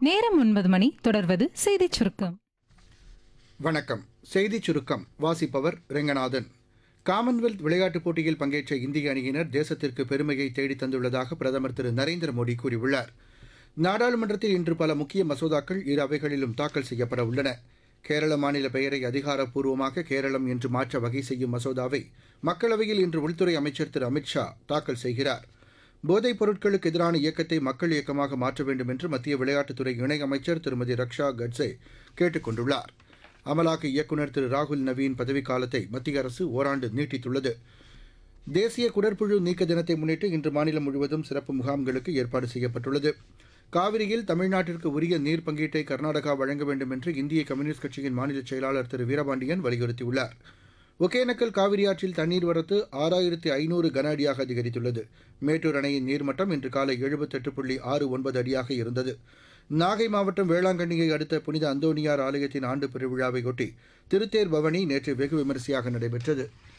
நேரம் ஒன்பது மணி தொடர்வது செய்திச் சுருக்கம் வணக்கம் செய்திச் சுருக்கம் வாசிப்பவர் ரெங்கநாதன் காமன்வெல்த் விளையாட்டுப் போட்டியில் பங்கேற்ற இந்திய அணியினர் தேசத்திற்கு பெருமையை தேடித் தந்துள்ளதாக பிரதமர் திரு நரேந்திர மோடி கூறியுள்ளார் நாடாளுமன்றத்தில் இன்று பல முக்கிய மசோதாக்கள் இரு அவைகளிலும் தாக்கல் செய்யப்பட உள்ளன கேரள மாநில பெயரை அதிகாரப்பூர்வமாக கேரளம் என்று மாற்ற வகை செய்யும் மசோதாவை மக்களவையில் இன்று உள்துறை அமைச்சர் திரு அமித் ஷா தாக்கல் செய்கிறார் போதைப் பொருட்களுக்கு எதிரான இயக்கத்தை மக்கள் இயக்கமாக மாற்ற வேண்டும் என்று மத்திய விளையாட்டுத்துறை இணையமைச்சர் திருமதி ரக்ஷா கட்சே கேட்டுக் கொண்டுள்ளார் அமலாக்க இயக்குநர் திரு ராகுல் நவீன் பதவிக்காலத்தை மத்திய அரசு ஓராண்டு நீட்டித்துள்ளது தேசிய குடற்புழு நீக்க தினத்தை முன்னிட்டு இன்று மாநிலம் முழுவதும் சிறப்பு முகாம்களுக்கு ஏற்பாடு செய்யப்பட்டுள்ளது காவிரியில் தமிழ்நாட்டிற்கு உரிய நீர் பங்கீட்டை கர்நாடகா வழங்க வேண்டும் என்று இந்திய கம்யூனிஸ்ட் கட்சியின் மாநில செயலாளர் திரு வீரபாண்டியன் வலியுறுத்தியுள்ளார் ஒகேனக்கல் காவிரி ஆற்றில் தண்ணீர் வரத்து ஆறாயிரத்தி ஐநூறு கன அடியாக அதிகரித்துள்ளது மேட்டூர் அணையின் நீர்மட்டம் இன்று காலை எழுபத்தெட்டு புள்ளி ஆறு ஒன்பது அடியாக இருந்தது நாகை மாவட்டம் வேளாங்கண்ணியை அடுத்த புனித அந்தோனியார் ஆலயத்தின் ஆண்டு பெருவிழாவையொட்டி திருத்தேர் பவனி நேற்று வெகு விமரிசையாக நடைபெற்றது